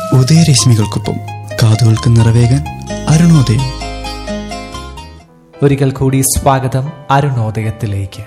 ഉദയരശ്മികൾക്കൊപ്പം കാതുകൾക്ക് നിറവേകാൻ അരുണോദയം ഒരിക്കൽ കൂടി സ്വാഗതം അരുണോദയത്തിലേക്ക്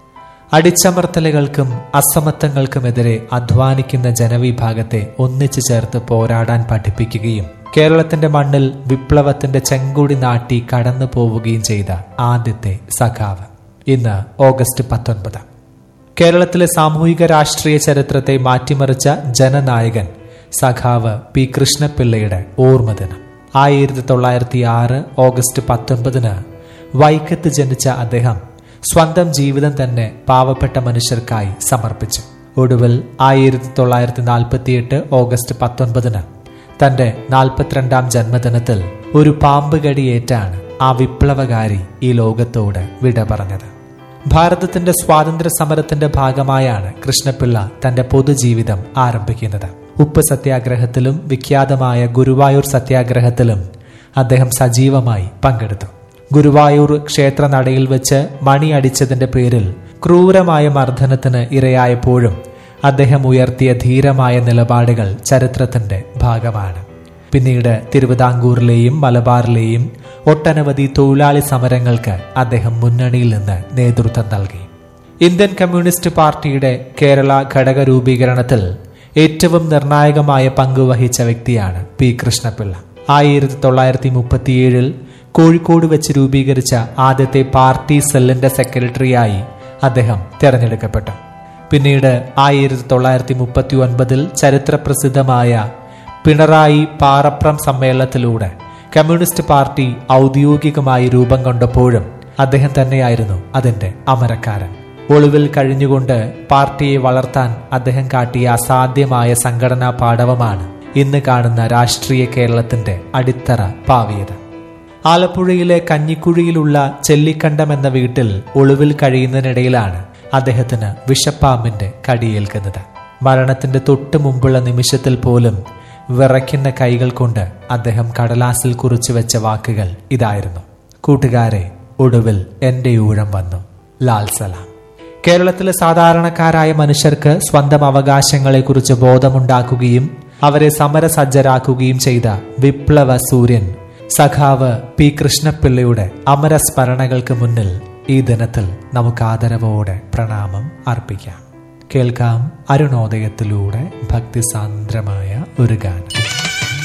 അടിച്ചമർത്തലുകൾക്കും അസമത്വങ്ങൾക്കുമെതിരെ അധ്വാനിക്കുന്ന ജനവിഭാഗത്തെ ഒന്നിച്ചു ചേർത്ത് പോരാടാൻ പഠിപ്പിക്കുകയും കേരളത്തിന്റെ മണ്ണിൽ വിപ്ലവത്തിന്റെ ചെങ്കുടി നാട്ടി കടന്നു പോവുകയും ചെയ്ത ആദ്യത്തെ സഖാവ് ഇന്ന് ഓഗസ്റ്റ് പത്തൊൻപത് കേരളത്തിലെ സാമൂഹിക രാഷ്ട്രീയ ചരിത്രത്തെ മാറ്റിമറിച്ച ജനനായകൻ സഖാവ് പി കൃഷ്ണപിള്ളയുടെ ഓർമ്മദിനം ആയിരത്തി തൊള്ളായിരത്തി ആറ് ഓഗസ്റ്റ് പത്തൊൻപതിന് വൈക്കത്ത് ജനിച്ച അദ്ദേഹം സ്വന്തം ജീവിതം തന്നെ പാവപ്പെട്ട മനുഷ്യർക്കായി സമർപ്പിച്ചു ഒടുവിൽ ആയിരത്തി തൊള്ളായിരത്തി നാൽപ്പത്തിയെട്ട് ഓഗസ്റ്റ് പത്തൊൻപതിന് തന്റെ നാൽപ്പത്തിരണ്ടാം ജന്മദിനത്തിൽ ഒരു പാമ്പ് കടിയേറ്റാണ് ആ വിപ്ലവകാരി ഈ ലോകത്തോട് വിട പറഞ്ഞത് ഭാരതത്തിന്റെ സ്വാതന്ത്ര്യ സമരത്തിന്റെ ഭാഗമായാണ് കൃഷ്ണപിള്ള തന്റെ പൊതുജീവിതം ആരംഭിക്കുന്നത് ഉപ്പ് സത്യാഗ്രഹത്തിലും വിഖ്യാതമായ ഗുരുവായൂർ സത്യാഗ്രഹത്തിലും അദ്ദേഹം സജീവമായി പങ്കെടുത്തു ഗുരുവായൂർ ക്ഷേത്ര നടയിൽ വെച്ച് മണി അടിച്ചതിന്റെ പേരിൽ ക്രൂരമായ മർദ്ദനത്തിന് ഇരയായപ്പോഴും അദ്ദേഹം ഉയർത്തിയ ധീരമായ നിലപാടുകൾ ചരിത്രത്തിന്റെ ഭാഗമാണ് പിന്നീട് തിരുവിതാംകൂറിലെയും മലബാറിലെയും ഒട്ടനവധി തൊഴിലാളി സമരങ്ങൾക്ക് അദ്ദേഹം മുന്നണിയിൽ നിന്ന് നേതൃത്വം നൽകി ഇന്ത്യൻ കമ്മ്യൂണിസ്റ്റ് പാർട്ടിയുടെ കേരള ഘടക രൂപീകരണത്തിൽ ഏറ്റവും നിർണായകമായ പങ്ക് വഹിച്ച വ്യക്തിയാണ് പി കൃഷ്ണപിള്ള ആയിരത്തി തൊള്ളായിരത്തി മുപ്പത്തിയേഴിൽ കോഴിക്കോട് വെച്ച് രൂപീകരിച്ച ആദ്യത്തെ പാർട്ടി സെല്ലിന്റെ സെക്രട്ടറിയായി അദ്ദേഹം തെരഞ്ഞെടുക്കപ്പെട്ടു പിന്നീട് ആയിരത്തി തൊള്ളായിരത്തി മുപ്പത്തി ഒൻപതിൽ ചരിത്രപ്രസിദ്ധമായ പിണറായി പാറപ്രം സമ്മേളനത്തിലൂടെ കമ്മ്യൂണിസ്റ്റ് പാർട്ടി ഔദ്യോഗികമായി രൂപം കൊണ്ടപ്പോഴും അദ്ദേഹം തന്നെയായിരുന്നു അതിന്റെ അമരക്കാരൻ ഒളിവിൽ കഴിഞ്ഞുകൊണ്ട് പാർട്ടിയെ വളർത്താൻ അദ്ദേഹം കാട്ടിയ അസാധ്യമായ സംഘടനാ പാടവമാണ് ഇന്ന് കാണുന്ന രാഷ്ട്രീയ കേരളത്തിന്റെ അടിത്തറ പാവിയത് ആലപ്പുഴയിലെ കഞ്ഞിക്കുഴിയിലുള്ള ചെല്ലിക്കണ്ടം എന്ന വീട്ടിൽ ഒളിവിൽ കഴിയുന്നതിനിടയിലാണ് അദ്ദേഹത്തിന് വിഷപ്പാമ്പിന്റെ കടിയേൽക്കുന്നത് മരണത്തിന്റെ തൊട്ടു മുമ്പുള്ള നിമിഷത്തിൽ പോലും വിറയ്ക്കുന്ന കൈകൾ കൊണ്ട് അദ്ദേഹം കടലാസിൽ കുറിച്ചു വെച്ച വാക്കുകൾ ഇതായിരുന്നു കൂട്ടുകാരെ ഒടുവിൽ എന്റെ ഊഴം വന്നു ലാൽ സലാം കേരളത്തിലെ സാധാരണക്കാരായ മനുഷ്യർക്ക് സ്വന്തം അവകാശങ്ങളെക്കുറിച്ച് ബോധമുണ്ടാക്കുകയും അവരെ സമരസജ്ജരാക്കുകയും ചെയ്ത വിപ്ലവ സൂര്യൻ സഖാവ് പി കൃഷ്ണപിള്ളയുടെ അമരസ്മരണകൾക്ക് മുന്നിൽ ഈ ദിനത്തിൽ നമുക്ക് ആദരവോടെ പ്രണാമം അർപ്പിക്കാം കേൾക്കാം അരുണോദയത്തിലൂടെ ഭക്തിസാന്ദ്രമായ ഒരു ഗാനം